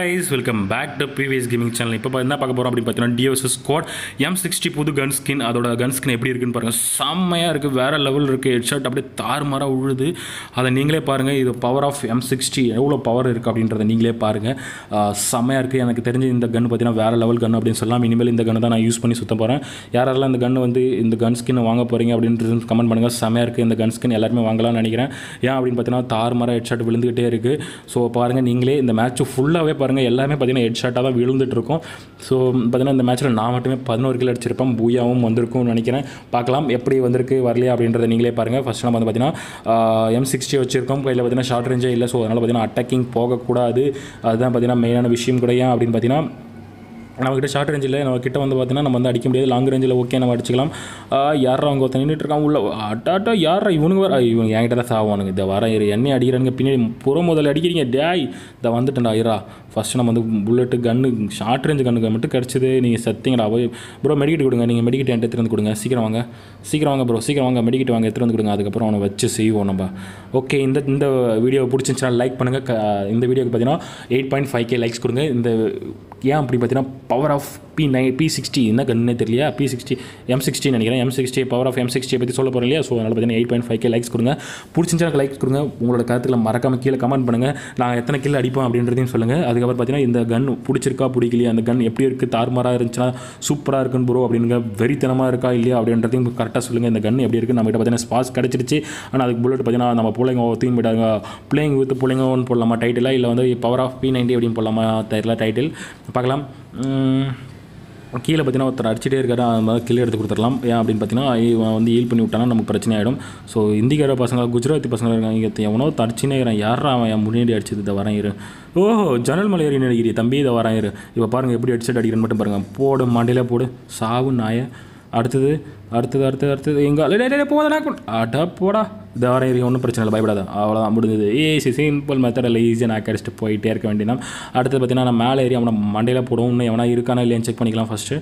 Guys welcome back to PVS gaming channel இப்போ என்ன பார்க்க போகிறோம் அப்படின்னு பார்த்தீங்கன்னா டிஎஸ்எஸ் ஸ்குவாட் எம் சிக்ஸ்டி புது கன் ஸ்கின் அதோட கன் ஸ்கின் எப்படி இருக்குன்னு பாருங்கள் செம்மையாக இருக்குது வேறு லெவல் இருக்குது ஹெட்ஷாட் அப்படியே தாறுமாறாக உழுது அதை நீங்களே பாருங்கள் இது பவர் ஆஃப் எம் சிக்ஸ்டி எவ்வளோ பவர் இருக்குது அப்படின்றத நீங்களே பாருங்கள் ஆஹ் செம்மையாக இருக்குது எனக்கு தெரிஞ்சு இந்த கன் பார்த்தீங்கன்னா வேறு லெவல் கன் அப்படின்னு சொல்லலாம் இனிமேல் இந்த கன்னை தான் நான் யூஸ் பண்ணி சுத்த போகிறேன் யாரெல்லாம் இந்த கன் வந்து இந்த கன் ஸ்கின் வாங்க போகிறீங்க அப்படின்றது கமெண்ட் பண்ணுங்கள் செம்மையாக இருக்குது இந்த கன் ஸ்கின் எல்லாருமே வாங்கலாம்னு நினைக்கிறேன் ஏன் அப்படின்னு பார்த்தீங்கன்னா தாறுமாறாக ஹெட்ஷாட் விழுந்துகிட்டே இருக்குது ஸோ பாருங்கள் நீங்களே இந்த மேட்ச் ஃபுல்லாகவே பாருங்கள் எல்லாமே பார்த்தீங்கன்னா ஹெட் ஷாட்டாக தான் விழுந்துட்டு இருக்கும் ஸோ பார்த்தீங்கன்னா இந்த மேட்ச்சில் நான் மட்டுமே பதினோரு கிலோ அடிச்சிருப்பேன் பூயாவும் வந்திருக்கும்னு நினைக்கிறேன் பார்க்கலாம் எப்படி வந்திருக்கு வரலையா அப்படின்றத நீங்களே பாருங்கள் ஃபஸ்ட் நம்ம வந்து பார்த்தீங்கன்னா எம் சிக்ஸ்டி வச்சிருக்கோம் கையில் பார்த்தீங்கன்னா ஷார்ட் ரேஞ்சே இல்லை ஸோ அதனால் பார்த்தீங்கன்னா அட்டாக்கிங் போகக்கூடாது அதுதான் பார்த்தீங்கன்னா மெயினான விஷயம் கூட ஏன் அப்படின்னு பார்த்தீங்கன்னா நம்மக்கிட்ட ஷார்ட் ரேஞ்சில் நம்ம கிட்ட வந்து பார்த்தீங்கன்னா நம்ம வந்து அடிக்க முடியாது லாங் ரேஞ்சில் ஓகே நம்ம அடிச்சுக்கலாம் யாரா அவங்க ஒருத்தன் நின்றுட்டு இருக்கான் உள்ள அட்டாட்டா யாரா இவனுங்க வர இவங்க என்கிட்ட தான் சாவானுங்க இதை வர இரு எண்ணெய் அடிக்கிறானுங்க பின்னாடி புற முதல்ல அடிக்கிறீங்க டேய் இதை வந்துட்டேன்டா ஐரா ஃபஸ்ட்டு நம்ம வந்து புல்லட்டு கன்று ஷார்ட் ரேஞ்ச் கண்ணுக்கு மட்டும் கிடச்சிது நீங்கள் செத்திங்கடா போய் ப்ரோ மெடிக்கெட் கொடுங்க நீங்கள் மெடிக்கெட் என்கிட்ட எடுத்துகிட்டு வந்து கொடுங்க சீக்கிரம் வாங்க சீக்கிரம் வாங்க ப்ரோ சீக்கிரம் வாங்க மெடிக்கெட் வாங்க எடுத்துகிட்டு வந்து கொடுங்க அதுக்கப்புறம் அவனை வச்சு செய்வோம் நம்ம ஓகே இந்த இந்த வீடியோ பிடிச்சிருந்துச்சுன்னா லைக் பண்ணுங்கள் க- இந்த வீடியோக்கு பார்த்தீங்கன்னா eight point five K likes கொடுங்க இந்த ஏன் அப்படி பார்த்தீங்கன்னா பவர் ஆஃப் பி நை பி சிக்ஸ்டி என்ன கண்ணே தெரியலையா பி சிக்ஸ்டி எம் சிக்ஸ்டி நினைக்கிறேன் M sixty power of M சிக்ஸ்டியை பற்றி சொல்ல போகிறேன் இல்லையா ஸோ அதனால் பார்த்தீங்கன்னா eight point five K likes கொடுங்க பிடிச்சிருந்தா லைக்ஸ் கொடுங்க உங்களோட கருத்துக்களை மறக்காம கீழே கமெண்ட் பண்ணுங்கள் நான் எத்தனை கில் அடிப்போம் அப்படின்றதையும் சொல்லுங்கள் அதுக்கப்புறம் பார்த்தீங்கன்னா இந்த கன் பிடிச்சிருக்கா பிடிக்கலையா அந்த கன் எப்படி இருக்குது தாறுமாறாக இருந்துச்சுன்னா சூப்பராக இருக்குன்னு ப்ரோ அப்படிங்க வெறித்தனமாக இருக்கா இல்லையா அப்படின்றதையும் கரெக்டாக சொல்லுங்கள் இந்த கன் எப்படி இருக்குது நம்மகிட்ட பார்த்தீங்கன்னா ஸ்பாஸ் கிடச்சிருச்சு ஆனால் அதுக்கு புல்லட் பார்த்தீங்கன்னா நம்ம பிள்ளைங்க தூங்கி போயிட்டாங்க பிளேயிங் வித் பிள்ளைங்கன்னு போடலாமா டைட்டிலாக இல்லை வந்து பவர் ஆஃப் பி நைன்டி அப்படின்னு போடலாமா தெரியல டைட்டில் பார்க்கலாம் உம், கீழே பார்த்தீங்கன்னா ஒருத்தர் அடிச்சிட்டே இருக்காரு அந்த மாதிரி கில் எடுத்து கொடுத்துடலாம் ஏன் அப்படின்னு பார்த்தீங்கன்னா இவன் வந்து ஹீல் பண்ணி விட்டானா நமக்கு பிரச்சனை ஆகிடும் ஸோ இந்திக்கார பசங்க குஜராத்தி பசங்க இருக்காங்க இங்கே எவனோ தடிச்சுனே இருக்கிறான் யாரா அவன் என் முன்னாடி அடிச்சது இதை வரேன் இரு ஓஹோ ஜன்னல் மலை ஏறி நடிக்கிறீ தம்பி இதை வரேன் இரு இப்போ பாருங்கள் எப்படி அடிச்சுட்டு அடிக்கிறேன்னு மட்டும் பாருங்கள் போடு மண்டையில் போடு சாவு நாய அடுத்தது அடுத்தது அடுத்தது அடுத்தது எங்கே போதா அடா போடா இதை வர ஏறி ஒன்றும் பிரச்சனை இல்லை பயப்படாத அவ்வளோதான் முடிஞ்சது ஏசி சிம்பிள் மெத்தடில் ஈஸியாக நான் அடிச்சுட்டு போயிட்டே இருக்க வேண்டியதான் அடுத்தது பார்த்தீங்கன்னா நான் மேலே ஏறி அவனை மண்டையில் போடுவோம் இன்னும் எவனா இருக்கானா இல்லையான்னு செக் பண்ணிக்கலாம் ஃபஸ்ட்டு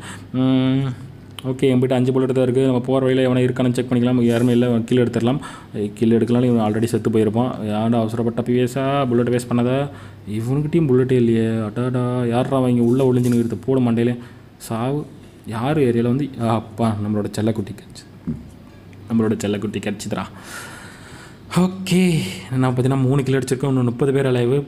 ஓகே என்கிட்ட அஞ்சு புல்லட் தான் இருக்குது நம்ம போகிற வழியில் எவனா இருக்கானு செக் பண்ணிக்கலாம் யாருமே இல்லை கீழே எடுத்துடலாம் கீழே எடுக்கலாம் இவன் ஆல்ரெடி செத்து போயிருப்பான் யாரும் அவசரப்பட்ட பிஎஸா புல்லட் வேஸ்ட் பண்ணதா இவனுக்கிட்டையும் புல்லட்டே இல்லையே அடாடா யாரா அவங்க உள்ளே ஒளிஞ்சுன்னு இருக்குது போட மண்டையிலே சாவு யார் ஏரியாவில் வந்து ஆ, அப்பா நம்மளோட செல்லக்குட்டி கிடச்சி நம்மளோட செல்லக்குட்டி கிடச்சிதுரா ஓகே நான் பார்த்தீங்கன்னா மூணு கிலோ அடிச்சிருக்கேன் இன்னும் முப்பது பேர் அலைவு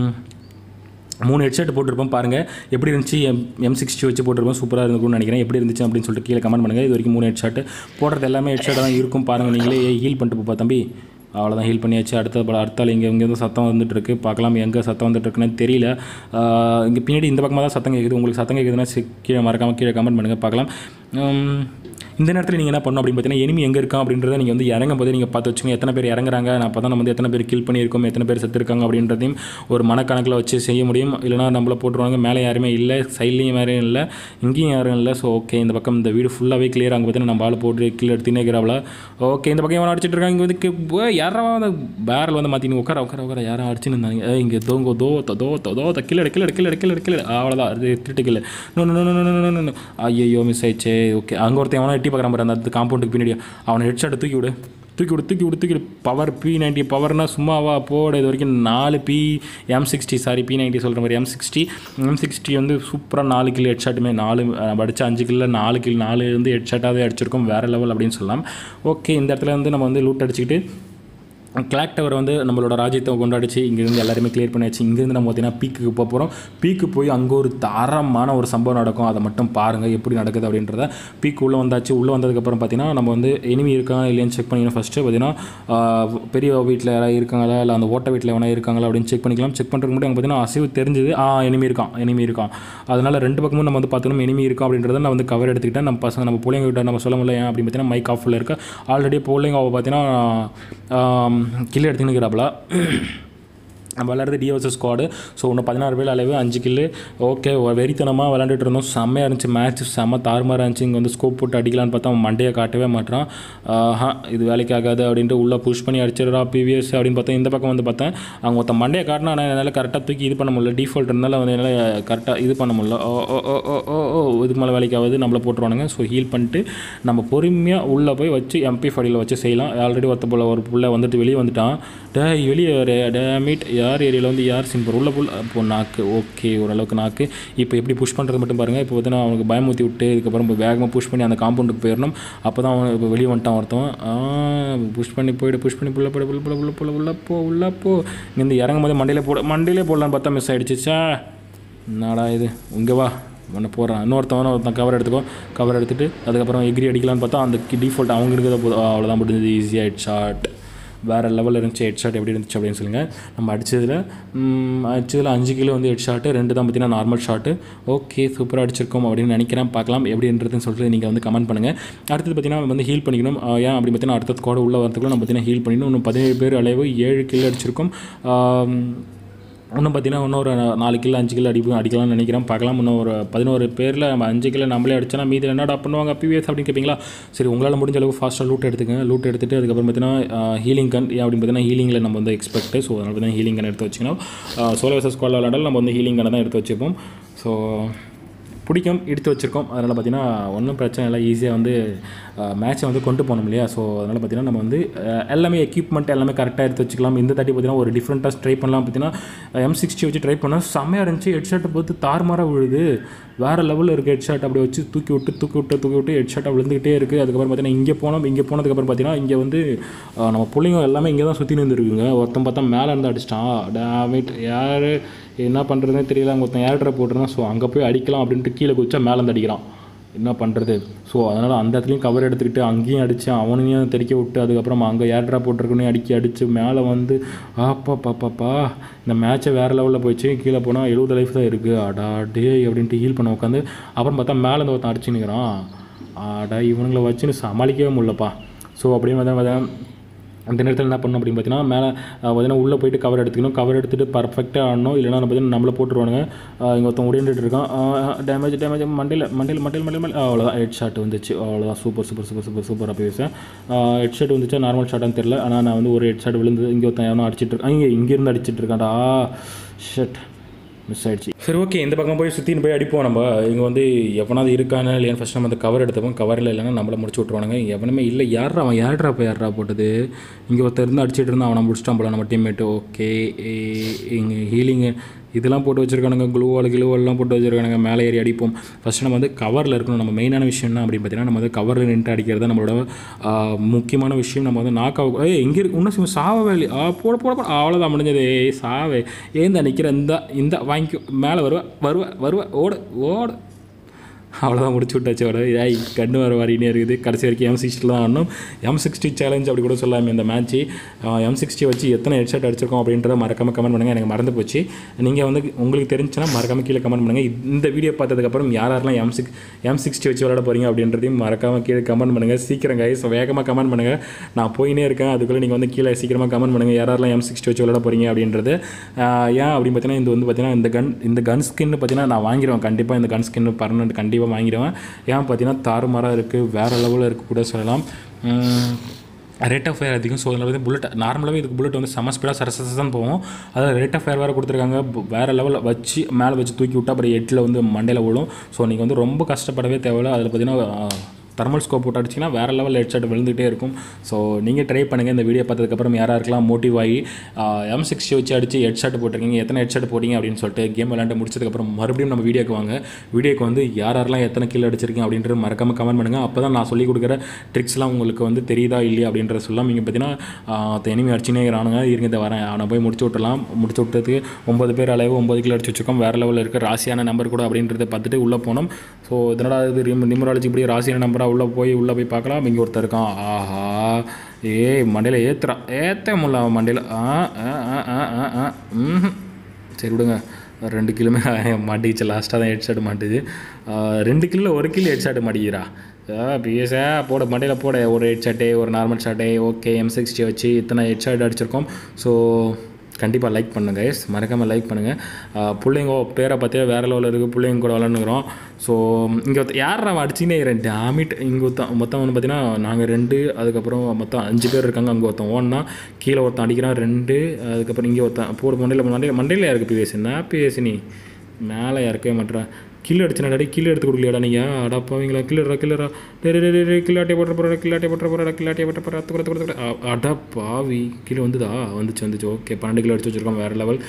மூணு ஹெட்செட் போட்டிருப்போம் பாருங்கள் எப்படி இருந்துச்சு எம் எம் சிக்ஸ்டி வச்சு போட்டிருப்போம் சூப்பராக இருந்துக்கும்னு நினைக்கிறேன் எப்படி இருந்துச்சு அப்படின்னு சொல்லிட்டு கீழே கமெண்ட் பண்ணுங்கள் இது வரைக்கும் மூணு ஹெட்ஷாட் போடுறது எல்லாமே ஹெட்ஷாட் தான் இருக்கும் பாருங்கள் நீங்களே ஹீல் பண்ணிட்டு போப்பா தம்பி அவ்வளோதான் ஹீல் பண்ணியாச்சு அடுத்த படம் அடுத்தால இங்கே இங்கேருந்து சத்தம் வந்துட்டு இருக்கு பார்க்கலாம் எங்கே சத்தம் வந்துட்டு இருக்குன்னு தெரியல இங்கே பின்னாடி இந்த பக்கமாக தான் சத்தம் கேட்குது உங்களுக்கு சத்தம் கேட்குதுன்னா சி- கீழே மறக்காமல் கீழே கமெண்ட் பண்ணுங்கள் பார்க்கலாம் உம், இந்த நேரத்தில் நீங்கள் என்ன பண்ணணும் அப்படின்னு பார்த்தீங்கன்னா enemy எங்கே இருக்கான் அப்படின்றத நீங்கள் வந்து இறங்கும் போதே நீங்கள் பார்த்து வச்சுங்க எத்தனை பேர் இறங்குறாங்க நான் அப்போ தான் நம்ம வந்து எத்தனை பேர் கில் பண்ணியிருக்கோம் எத்தனை பேர் செத்துருக்காங்க அப்படின்றதையும் ஒரு மனக்கணக்கில் வச்சு செய்ய முடியும் இல்லைனா நம்மள போட்டுருவாங்க மேலே யாருமே இல்லை சைட்லேயும் யாரும் இல்லை இங்கேயும் யாரும் இல்லை ஸோ ஓகே இந்த பக்கம் இந்த வீடு ஃபுல்லாகவே கிளியர் அங்கே பார்த்தீங்கன்னா நம்ம ஆள் போட்டு கில் எடுத்துனே இருக்கிறாங்கள ஓகே இந்த பக்கம் எவன் அடிச்சிட்டு இருக்காங்க இங்கே வந்து கி- ஓ, யாரா வந்து பேரல் வந்து மாற்றினு உட்கார உட்கார உட்கார யாரும் அடிச்சுன்னு இருந்தாங்க ஏய், இங்கே தோங்க தோ தோ தோ தோ தோ கில் எடு கில் எடு கில் எடு கில் எடு கில் எடு அவ்வளோதான் அது திருட்டு kill no no no no no no ஐயோ மிஸ் ஆயிடுச்சே ஓகே அங்கே ஒருத்தன் எவனோ எட்டி பார்க்குறான் பாரு அந்த காம்பவுண்டுக்கு பின்னாடி அவனை ஹெட்ஷாட்டை தூக்கி விடு தூக்கி விடு தூக்கி விடு தூக்கி விடு பவர் பி நைன்ட்டி பவர்னா சும்மாவா போட இது வரைக்கும் நாலு P M sixty sorry P ninety சொல்கிற மாதிரி எம் சிக்ஸ்டி எம் சிக்ஸ்டி வந்து சூப்பராக நாலு கிலோ ஹெட்ஷாட்டுமே நாலு நம்ம அடிச்ச அஞ்சு கிலோ நாலு கிலோ நாலு வந்து ஹெட்ஷாட்டாகவே அடிச்சிருக்கோம் வேறு லெவல் அப்படின்னு சொல்லலாம் ஓகே இந்த இடத்துல வந்து நம்ம வந்து லூட் அடிச்சுக்கிட்டு கிளாக் டவர் வந்து நம்மளோட ராஜ்யத்தை கொண்டாடிச்சு இங்கேருந்து எல்லாருமே கிளியர் பண்ணியாச்சு இங்கேருந்து நம்ம பார்த்தீங்கன்னா பீக்குக்கு போக போகிறோம் பீக்கு போய் அங்கே ஒரு தரமான ஒரு சம்பவம் நடக்கும் அதை மட்டும் பாருங்கள் எப்படி நடக்குது அப்படின்றத பீக் உள்ளே வந்தாச்சு உள்ளே வந்ததுக்கப்புறம் பார்த்தீங்கன்னா நம்ம வந்து எனிமி இருக்கா இல்லையான்னு செக் பண்ணிக்கணும் ஃபஸ்ட்டு பார்த்தீங்கன்னா ஆஹ், பெரிய வீட்டில் யாராவது இருக்காங்களா இல்லை அந்த ஓட்ட வீட்டில் எவனா இருக்காங்களா அப்படின்னு செக் பண்ணிக்கலாம் செக் பண்ணுறதுக்கு முன்னாடி அங்கே பார்த்தீங்கன்னா அசைவு தெரிஞ்சது ஆ எனிமி இருக்கான் எனிமி இருக்கான் அதனால் ரெண்டு பக்கமும் நம்ம வந்து பார்த்துக்கணும் எனிமி இருக்கும் அப்படின்றத நான் வந்து கவர் எடுத்துக்கிட்டேன் நம்ம பசங்க நம்ம பிள்ளைங்க கிட்ட நம்ம சொல்ல முடியல ஏன் அப்படின்னு பார்த்தீங்கன்னா மைக் ஆஃபில் இருக்க ஆல்ரெடி பிள்ளைங்க அவள் பார்த்தீங்கன்னா கில் எடுத்துக்கிட்டாப்ல நம்ம விளையாடுறது டிஎஸ்எஸ் ஸ்குவாடு ஸோ இன்னும் பதினாறு பேர் அளவு அஞ்சு கில்லு ஓகே வெறித்தனமாக விளாண்டுட்டு இருந்தோம் செம்மையாக இருந்துச்சு மேட்ச் செம்ம தாறுமாறாக இருந்துச்சு இங்கே வந்து ஸ்கோப் போட்டு அடிக்கலான்னு பார்த்தா அவன் மண்டையை காட்டவே மாட்டான் ஆஹா இது வேலைக்கு ஆகாது அப்படின்ட்டு உள்ளே புஷ் பண்ணி அடிச்சிடுறா பிவிஎஸ் அப்படின்னு பார்த்தா இந்த பக்கம் வந்து பார்த்தேன் அவங்க ஒருத்த மண்டையை காட்டினா ஆனால் என்னால் கரெக்டாக தூக்கி இது பண்ண முடியல டிஃபால்ட் இருந்தாலும் வந்து என்னால் கரெக்டாக இது பண்ண முடியல ஓ ஓ ஓ ஓ ஓ ஓ இதுக்கு மேலே வேலைக்கு ஆகுது நம்மளை போட்டுருவானுங்க ஸோ ஹீல் பண்ணிட்டு நம்ம பொறுமையாக உள்ளே போய் வச்சு எம்பி ஃபடியில் வச்சு செய்யலாம் ஆல்ரெடி ஒருத்த போல ஒரு புள்ள வந்துட்டு வெளியே வந்துட்டான் டே வெளியே டேமிட் யார் ஏரியாவில் வந்து யார் சிம்பர் உள்ள புல் இப்போ நாக்கு ஓகே ஓரளவுக்கு நாக்கு இப்போ எப்படி புஷ் பண்ணுறது மட்டும் பாருங்கள் இப்போ பார்த்தீங்கன்னா அவனுக்கு பயமுத்தி விட்டு இதுக்கப்புறம் வேகமாக புஷ் பண்ணி அந்த காம்பவுண்டுக்கு போயிடணும் அப்போ தான் அவன் இப்போ வெளியே வந்துட்டான் ஒருத்தன் புஷ் பண்ணி போயிடு புஷ் பண்ணி புள்ள போயிடு புள்ள புள்ள புள்ள புள்ள உள்ள போ உள்ள போ இங்கேருந்து இறங்கும் போது மண்டையிலே போட மண்டையிலே போடலான்னு பார்த்தா மிஸ் ஆகிடுச்சிச்சா என்னடா இது இங்கே வா ஒன்று போடுறான் இன்னொருத்தவன ஒருத்தன் கவர் எடுத்துக்கோ கவர் எடுத்துகிட்டு அதுக்கப்புறம் எகிரி அடிக்கலான்னு பார்த்தா அந்த டிஃபால்ட் அவங்க இருக்கிறத போதும் அவ்வளோதான் முடிஞ்சது ஈஸியாக ஹெட் ஷாட் வேறு லெவலில் இருந்துச்சு ஹெட் ஷாட் எப்படி இருந்துச்சு அப்படின்னு சொல்லுங்கள் நம்ம அடித்ததில் அடிச்சதில் அஞ்சு கிலோ வந்து ஹெட் ஷாட்டு ரெண்டு தான் பார்த்தீங்கன்னா நார்மல் ஷாட்டு ஓகே சூப்பராக அடிச்சிருக்கோம் அப்படின்னு நினைக்கிறேன் பார்க்கலாம் எப்படின்றதுன்னு சொல்லிட்டு நீங்கள் வந்து கமெண்ட் பண்ணுங்கள் அடுத்தது பார்த்தீங்கன்னா நம்ம வந்து ஹீல் பண்ணிக்கணும் ஆஹ் ஏன் அப்படி பார்த்தீங்கன்னா அடுத்த ஸ்குவாட் உள்ள வரதுக்குள்ள நம்ம பார்த்தீங்கன்னா ஹீல் பண்ணிக்கணும் இன்னும் பதினேழு பேர் அளவு ஏழு கிலோ அடிச்சிருக்கோம் ஆம், இன்னும் பார்த்தீங்கன்னா இன்னும் ஒரு நாலு கிலோ அஞ்சு கிலோ அடிப்போம் அடிக்கலாம்னு நினைக்கிறேன் பார்க்கலாம் இன்னும் ஒரு பதினோரு பேரில் நம்ம அஞ்சு கிலோ நம்மளே அடிச்சோன்னா மீதி என்னடா பண்ணுவாங்க பிவிஎஸ் அப்படின்னு கேட்பீங்களா சரி உங்களால் முடிஞ்ச அளவுக்கு ஃபாஸ்ட்டாக லூட் எடுத்துக்கங்க லூட் எடுத்துட்டு அதுக்கப்புறம் பார்த்தீங்கன்னா ஹீலிங் கன் ஏன் அப்படின்னு பார்த்தீங்கன்னா ஹீலிங்கில் நம்ம வந்து எக்ஸ்பெக்ட் ஸோ அதனால் பார்த்தீங்கன்னா ஹீலிங் கன் எடுத்து வச்சுக்கணும் சோலோ வர்சஸ் ஸ்குவாட் விளாண்டாலும் நம்ம வந்து ஹீலிங் கனை தான் எடுத்து வச்சுப்போம் ஸோ பிடிக்கும் எடுத்து வச்சுருக்கோம் அதனால் பார்த்தீங்கன்னா ஒன்றும் பிரச்சனை இல்லை ஈஸியாக வந்து மேட்சை வந்து கொண்டு போகணும் இல்லையா ஸோ அதனால் பார்த்தீங்கன்னா நம்ம வந்து அஹ், எல்லாமே எக்யூப்மெண்ட் எல்லாமே கரெக்டாக எடுத்து வச்சுக்கலாம் இந்த தாட்டி பார்த்தீங்கன்னா ஒரு டிஃப்ரெண்ட்டாக ட்ரை பண்ணலாம் பார்த்தீங்கன்னா எம் சிக்ஸ்டி வச்சு ட்ரை பண்ணால் செம்மையாக இருந்துச்சு ஹெட் ஷாட்டை பார்த்து தாறுமாறாக விழுது வேறு லெவலில் இருக்குது ஹெட் ஷாட் அப்படி வச்சு தூக்கி விட்டு தூக்கி விட்டு தூக்கி விட்டு ஹெட் ஷாட்டாக விழுந்துகிட்டே இருக்குது அதுக்கப்புறம் பார்த்தீங்கன்னா இங்கே போனோம் இங்கே போனதுக்கப்புறம் பார்த்தீங்கன்னா இங்கே வந்து அஹ், நம்ம பிள்ளைங்க எல்லாமே இங்கே தான் சுற்றி நின்றுருக்குங்க ஒருத்தன் பார்த்தா மேலே இருந்து அடிச்சிட்டான் டேமிட் யார் என்ன பண்ணுறதுனே தெரியல அங்கே ஒருத்தன் ஏர் ட்ராப் போட்டுருந்தான் ஸோ அங்கே போய் அடிக்கலாம் அப்படின்ட்டு கீழே குதிச்சா மேலே இருந்து அடிக்கிறான் என்ன பண்ணுறது ஸோ அதனால் அந்த இடத்துலையும் கவர் எடுத்துக்கிட்டு அங்கேயும் அடித்தேன் அவனையும் தெறிக்க விட்டு அதுக்கப்புறம் அங்கே ஏர் ட்ராப் போட்டிருக்கணும் அடிக்கி அடித்து மேலே வந்து ஆப்பா பாப்பாப்பா இந்த மேட்ச்சை வேறு லெவலில் போயிடுச்சு கீழே போனால் எழுபது லைஃப் தான் இருக்குது அடா டே அப்படின்ட்டு ஹீல் பண்ண உட்காந்து அப்புறம் பார்த்தா மேலே இருந்து ஒருத்தன் அடிச்சு நிற்கிறான் ஆடா இவனுங்களை வச்சுன்னு சமாளிக்கவே முடியலப்பா ஸோ அப்படின்னு பார்த்தா பார்த்தா அந்த நேரத்தில் என்ன பண்ணணும் அப்படின்னு பார்த்தீங்கன்னா மேலே பார்த்தீங்கன்னா உள்ளே போயிட்டு கவர் எடுத்துக்கணும் கவர் எடுத்துகிட்டு பர்ஃபெக்டாக ஆடணும் இல்லைனா பார்த்தீங்கன்னா நம்மளை போட்டுருவானுங்க இங்கே ஒருத்தன் ஓடிட்டு இருக்கான் டேமேஜ் டேமேஜ் மண்டையில் மண்டையில் மண்டையில் மண்டையில் மண்டையில் அவ்வளோதான் ஹெட் ஷாட் வந்துச்சு அவ்வளோதான் சூப்பர் சூப்பர் சூப்பர் சூப்பர் சூப்பராக பேசுவேன் ஹெட் ஷாட் வந்துச்சா நார்மல் ஷாட்டான்னு தெரியல ஆனால் நான் வந்து ஒரு ஹெட் ஷாட் விழுந்து இங்கே ஒருத்தன் எவனோ அடிச்சிட்டு இருக்கான் இங்கே இங்கேருந்து அடிச்சிட்டு இருக்கான்டா ஷட் மிஸ் ஆயிடுச்சு சரி ஓகே இந்த பக்கம் போய் சுற்றின்னு போய் அடிப்போம் நம்ம இங்கே வந்து எவனாவது இருக்கானே இல்லையான்னு ஃபஸ்ட் நம்ம அந்த கவர் எடுத்தப்போம் கவரில் இல்லைன்னா நம்மளை முடிச்சு விட்ருவானுங்க எவனுமே இல்லை யாரா அவன் யார்ரா போய் யாரா போட்டது இங்கே ஒருத்தர் இருந்து அடிச்சிட்டு இருந்தான் அவனை முடிச்சிட்டான் போல நம்ம டீம்மேட்டு ஓகே இங்கே ஹீலிங்கு இதெல்லாம் போட்டு வச்சுருக்கானுங்க க்ளூவால் கிளூவெல்லாம் போட்டு வச்சுருக்கானுங்க மேலே ஏறி அடிப்போம் ஃபஸ்ட்டு நம்ம வந்து கவரில் இருக்கணும் நம்ம மெயினான விஷயம் என்ன அப்படின்னு பார்த்தீங்கன்னா நம்ம வந்து கவரில் நின்று அடிக்கிறது தான் நம்மளோட ஆ, முக்கியமான விஷயம் நம்ம வந்து நாக் ஆகும் ஏய் எங்கே இருக்கு இன்னும் சிம் சாவவே இல்லை ஆ, போட போட போட அவ்வளோதான் முடிஞ்சது ஏய் சாவே ஏந்த நிற்கிற இந்த இந்த வாங்கிக்கோ மேலே வருவ வருவ வருவ ஓடு ஓடு அவ்வளோதான் முடிச்சு விட்டாச்சு அவட ஏய் கண்ணு வர வாரினே இருக்குது கடைசி வரைக்கும் எம் சிக்ஸ்டியில் தான் ஆடணும் எம் சிக்ஸ்டி சேலஞ்ச் அப்படி கூட சொல்லாமல் இந்த மேட்ச்சு எம் சிக்ஸ்டி வச்சு எத்தனை ஹெட்ஷாட் அடிச்சிருக்கோம் அப்படின்றத மறக்காமல் கமெண்ட் பண்ணுங்கள் எனக்கு மறந்து போச்சு நீங்கள் வந்து உங்களுக்கு தெரிஞ்சுன்னா மறக்காமல் கீழே கமெண்ட் பண்ணுங்கள் இந்த வீடியோ பார்த்ததுக்கப்புறம் யார் யாரெல்லாம் எம் சிக்ஸ் எம் சிக்ஸ்டி வச்சு விளையாட போகிறீங்க அப்படின்றதையும் மறக்காமல் கீழே கமெண்ட் பண்ணுங்கள் சீக்கிரம் கைஸ் வேகமாக கமெண்ட் பண்ணுங்கள் நான் போயினே இருக்கேன் அதுக்குள்ளே நீங்கள் வந்து கீழே சீக்கிரமாக கமெண்ட் பண்ணுங்கள் யார் யாரெல்லாம் எம் சிக்ஸ்டி வச்சு விளையாட போகிறீங்க அப்படின்றது ஆஹ் ஏன் அப்படின்னு பார்த்தீங்கன்னா இது வந்து பார்த்தீங்கன்னா இந்த கன் இந்த கன் ஸ்கின்னு பார்த்தீங்கன்னா நான் வாங்கிடுவேன் கண்டிப்பாக இந்த கன் ஸ்கின் பர்மனெண்ட் கண்டிப்பாக வாங்கிடுவேன் ஏன் பார்த்தீங்கன்னா தாறுமாறாக இருக்குது வேறு லெவலில் இருக்குது கூட சொல்லலாம் ரேட் ஆஃப் ஃபயர் அதிகம் ஸோ அதில் வந்து புல்லட் நார்மலாகவே இதுக்கு புல்லட் வந்து செம ஸ்பீடாக சரசசன்னு போகும் அதாவது ரேட் ஆஃப் ஃபயர் வேறு கொடுத்துருக்காங்க ப- வேறு லெவலில் வச்சு மேலே வச்சு தூக்கி விட்டா அப்புறம் எட்டில் வந்து மண்டையில் விழும் ஸோ நீங்கள் வந்து ரொம்ப கஷ்டப்படவே தேவையில்ல அதில் பார்த்தீங்கன்னா தெர்மல் ஸ்கோப் போட்டு அடிச்சிங்கன்னா வேறு லெவல் ஹெட்ஷாட் விழுந்துகிட்டே இருக்கும் ஸோ நீங்கள் ட்ரை பண்ணுங்கள் இந்த வீடியோ பார்த்ததுக்கப்புறம் யாராக இருக்கலாம் மோட்டிவ் ஆகி எம் சிக்ஸ்டி வச்சு அடித்து ஹெட்ஷாட் போட்டிருக்கீங்க எத்தனை ஹெட்ஷாட் போட்டீங்க அப்படின்னு சொல்லிட்டு கேம் விளையாண்டு முடிச்சதுக்கப்புறம் மறுபடியும் நம்ம வீடியோக்கு வாங்க வீடியோக்கு வந்து யார் யாரெல்லாம் எத்தனை கில் அடிச்சிருக்கீங்க அப்படின்றது மறக்காமல் கமெண்ட் பண்ணுங்கள் அப்போ தான் நான் சொல்லிக் கொடுக்குற ட்ரிக்ஸ்லாம் உங்களுக்கு வந்து தெரியுதா இல்லையா அப்படின்றத சொல்லலாம் நீங்கள் பார்த்தீங்கன்னா எனிமி அடிச்சுனே இருக்கிறானுங்க இருங்க இந்த வரேன் அவனை போய் முடிச்சு விட்டுலாம் முடிச்சு விட்டதுக்கு ஒம்பது பேர் அளவு ஒம்பது கிலோ அடிச்சு வச்சிருக்கோம் வேறு லெவலில் இருக்க ராசியான நம்பர் கூட அப்படின்றத பார்த்துட்டு உள்ளே போனோம் ஸோ இதனடா இது நிமராலஜி இப்படி ராசியான நம்பராக உள்ளே போய் உள்ளே போய் பார்க்கலாம் இங்கே ஒருத்தர் இருக்கான் ஆஹா ஏய் மண்டையில் ஏற்றுறான் ஏற்ற முடியல அவன் மண்டையில் ஆ ஆ ஆ ஆ ஆ ஆ ம்ஹும். சரி விடுங்க ரெண்டு கிலோமே மாட்டிக்கிச்சு லாஸ்ட்டாக தான் ஹெட் ஷாட் மாட்டுது ஆ, ரெண்டு கிலோ ஒரு கிலோ ஹெட் ஷாட் மாட்டிக்கிறா பிஎஸ்ஆ போட மண்டையில் போட ஒரு ஹெட் ஷாட்டே ஒரு நார்மல் ஷாட்டே ஓகே எம் சிக்ஸ்டி வச்சு இத்தனை ஹெட் ஷாட் அடிச்சிருக்கோம் ஸோ கண்டிப்பாக லைக் பண்ணுங்க guys மறக்காமல் லைக் பண்ணுங்கள் பிள்ளைங்க பேரை பார்த்தே வேறு லெவலில் இருக்குது பிள்ளைங்க கூட விளாண்டுக்கிறோம் ஸோ இங்கே யார் அவன் அடிச்சுனே இருக்கிறேன் டேமிட் இங்கே ஒருத்தன் மொத்தம் வந்து பார்த்தீங்கன்னா நாங்கள் ரெண்டு அதுக்கப்புறம் மொத்தம் அஞ்சு பேர் இருக்காங்க அங்கே ஒருத்தன் ஓடனா கீழே ஒருத்தன் அடிக்கிறான் ரெண்டு அதுக்கப்புறம் இங்கே ஒருத்தன் போடு மண்டையில் மண்டையில் மண்டையில் யாருக்கு பிஎஸ்சி என்ன பிஎஸ்சி நீ மேலே யாருக்கவே மாட்டேறேன் கில் அடிச்சனடா கீழே எடுத்து கொடுக்கலையாடா நீங்கள் அடா பாவீங்களா கில்லரா கில்லரா டே டே டே, டே கில்லாட்டே போட்டுற போகிறா கில்லாட்டே போட்டுற போகிறா கில்லாட்டே போட்டுற போகிறா அத்து கொடுத்து கொடுத்து அடா பாவி கீழே வந்துதா வந்துச்சு வந்துச்சு ஓகே பன்னெண்டு கிலோ அடிச்சு வச்சுருக்கோம் வேறு லெவல்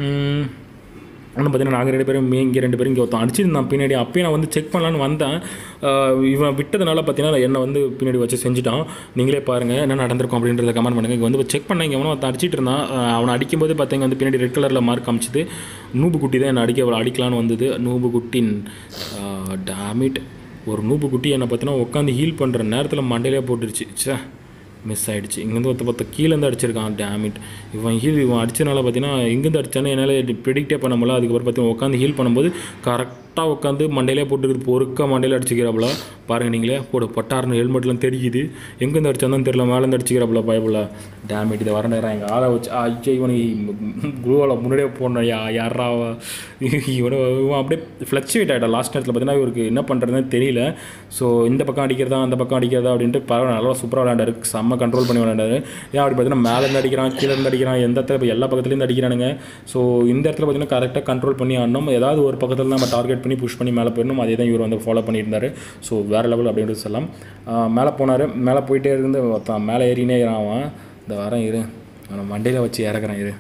ஆனால் பார்த்தீங்கன்னா நாங்கள் ரெண்டு பேரும் இங்கே ரெண்டு பேரும் இங்கே ஒருத்தன் அடிச்சிருந்தான் பின்னாடி அப்பயும் நான் வந்து செக் பண்ணலான்னு வந்தேன் ஆஹ் இவன் விட்டதுனால பார்த்தீங்கன்னா என்னை வந்து பின்னாடி வச்சு செஞ்சுட்டான் நீங்களே பாருங்கள் என்ன நடந்திருக்கும் அப்படின்றத கமெண்ட் பண்ணுங்கள் இங்கே வந்து செக் பண்ண இங்கே அவனை ஒருத்தன் அடிச்சிட்டு இருந்தான் ஆஹ் அவனை அடிக்கும்போது பார்த்தீங்க வந்து பின்னாடி ரெட் கலரில் மார்க் காமிச்சிது நூபு குட்டி தான் என்னை அடிக்க அடிக்கலான்னு வந்தது நூபு குட்டின் டேமிட் ஒரு நூபு குட்டி என்னை பார்த்தீங்கன்னா உட்காந்து ஹீல் பண்ணுற நேரத்தில் மண்டையிலே போட்டுருச்சு ச்சே மிஸ் ஆகிடுச்சு இங்கேருந்து ஒருத்த பார்த்த கீழேருந்து அடிச்சிருக்கான் டேமிட் இவன் ஹீல் இவன் அடிச்சனால பார்த்தீங்கன்னா எங்கேருந்து அடிச்சானே என்னால் ப்ரிடிக்டே பண்ண முடியல அதுக்கப்புறம் பார்த்தீங்கன்னா உட்காந்து ஹீல் பண்ணும்போது கரெக்டாக உட்காந்து மண்டையிலே போட்டுருக்குது பொறுக்க மண்டையில் அடிச்சுக்கிறாப்புல பாருங்கள் நீங்களே போடு பட்டார்னு ஹெல்மெட்லாம் தெரியுது எங்கேருந்து அடிச்சான்னு தெரியல மேலேருந்து அடிச்சுக்கிறாப்புல பயப்புல டேமிட் இதை வர நேரம் எங்கள் ஆளை வச்சு ஐயோ இவனுக்கு குருவால் முன்னாடியே போடணும் யா யாரா இவனை இவன் அப்படியே ஃப்ளக்சுவேட் ஆகிட்டான் லாஸ்ட் நேரத்தில் பார்த்தீங்கன்னா இவருக்கு என்ன பண்ணுறதுன்னு தெரியல ஸோ இந்த பக்கம் அடிக்கிறதா அந்த பக்கம் அடிக்கிறதா அப்படின்ட்டு பரவாயில்ல நல்லா சூப்பராக விளையாண்டாரு செம்ம கண்ட்ரோல் பண்ணி விளையாண்டாரு ஏன் அப்படி பார்த்தீங்கன்னா மேலேருந்து அடிக்கிறான் கீழே இருந்து அடிக்கிறான் எந்த இடத்துல இப்போ எல்லா பக்கத்துலேருந்து அடிக்கிறானுங்க ஸோ இந்த இடத்துல பார்த்தீங்கன்னா கரெக்டாக கண்ட்ரோல் பண்ணி ஆடணும் ஏதாவது ஒரு பக்கத்தில் நம்ம டார்கெட் பண்ணி புஷ் பண்ணி மேலே போயிடணும் அதே தான் இவர் வந்து ஃபாலோ பண்ணியிருந்தாரு ஸோ வேறு லெவல் அப்படின்றது சொல்லலாம் ஆஹ் மேலே போனார் மேலே போயிட்டே இருந்து ஒருத்தன் மேலே ஏறினே இருக்கிறான் அவன் இந்த வாரம் இரு அவனை மண்டையில் வச்சு இறக்குறான் இரு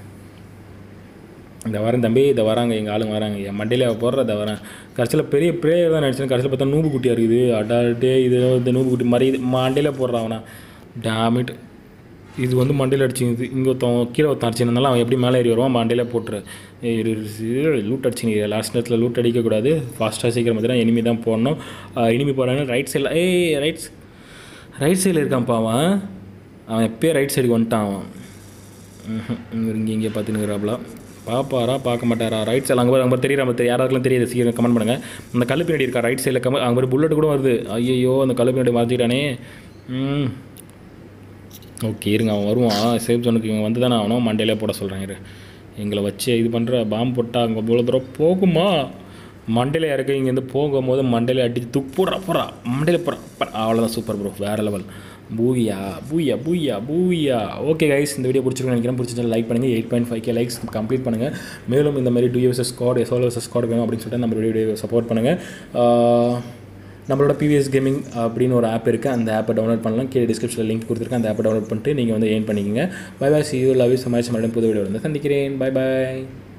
இந்த வாரம் தம்பி இந்த வராங்க எங்கள் ஆளுங்க வராங்க என் மண்டையில் போடுற இந்த வரேன் கடைசியில் பெரிய பிளேயர் தான் நினச்சேன் கடைசியில் பார்த்தா நூபு குட்டியாக இருக்குது அடால்ட்டே இது இந்த நூபு குட்டி மாதிரி இது மண்டையில் போடுறான் அவனா டேமிட் இது வந்து மண்டையில் அடிச்சுங்குது இங்கே ஒருத்தன் கீழே ஒருத்தன் அடிச்சிருந்தாலும் அவன் எப்படி மேலே ஏறி வருவான் மண்டையில் போட்டுரு லூட் அடிச்சுங்க லாஸ்ட் நேரத்தில் லூட் அடிக்கக்கூடாது ஃபாஸ்ட்டாக சீக்கிரம் பார்த்தீங்கன்னா எனிமி தான் போடணும் எனிமி போடுறாங்க ரைட் சைடில் ஏய் ரைட் ரைட் சைடில் இருக்கான்ப்பா அவன் அவன் எப்பயே ரைட் சைடுக்கு வந்துட்டான் அவன் இவர் இங்கே இங்கே பார்த்துனுக்குறாப்புல பார்ப்பாரா பார்க்க மாட்டாரா ரைட் சைடில் அங்கே அங்கே தெரியுற மாதிரி யாராருக்கெல்லாம் தெரியுது சீக்கிரம் கமெண்ட் பண்ணுங்கள் அந்த கல்லு பின்னாடி இருக்கா ரைட் சைடில் கம அங்கே ஒரு புல்லட் கூட வருது ஐயோ அந்த கல்லு பின்னாடி மாற்றிட்டானே ம் ஓகே இருங்க அவன் வருவான் சேஃப் ஜோனுக்கு இவங்க வந்து தானே அவனும் மண்டையிலே போட சொல்கிறேன் இரு எங்களை வச்சு இது பண்ணுற பாம்பு போட்டால் அங்கே இவ்வளோ தூரம் போகுமா மண்டையில் இறக்க இங்கேருந்து போகும்போது மண்டையில் அடித்து துப்புறா போகிறா மண்டையில் போகிறா அவ்வளோதான் சூப்பர் ப்ரோ வேறு லெவல் பூயா booyah booyah booyah okay guys இந்த வீடியோ பிடிச்சிருக்கேன் நினைக்கிறேன் பிடிச்சிருந்தா லைக் பண்ணுங்கள் eight point five K likes complete பண்ணுங்கள் மேலும் இந்த மாதிரி டூ யூஎஸ்எஸ் ஸ்காட் எஸ்ஓல் எஸ்எஸ் ஸ்காட் வேணும் அப்படின்னு சொல்லிட்டு நம்ம வீடியோ சப்போர்ட் பண்ணுங்கள் நம்மளோட பிவிஎஸ் கேமிங் அப்படின்னு ஒரு ஆப் இருக்குது அந்த ஆப்பை டவுன்லோட் பண்ணலாம் கீழே டிஸ்கிரிப்ஷனில் லிங்க் கொடுத்துருக்கேன் அந்த ஆப்பை டவுன்லோட் பண்ணிட்டு நீங்கள் வந்து ஏன் பண்ணிக்கங்க bye bye see you love you சமாளிச்சு மறுபடியும் புது வீடியோ வந்து சந்திக்கிறேன் பை பாய்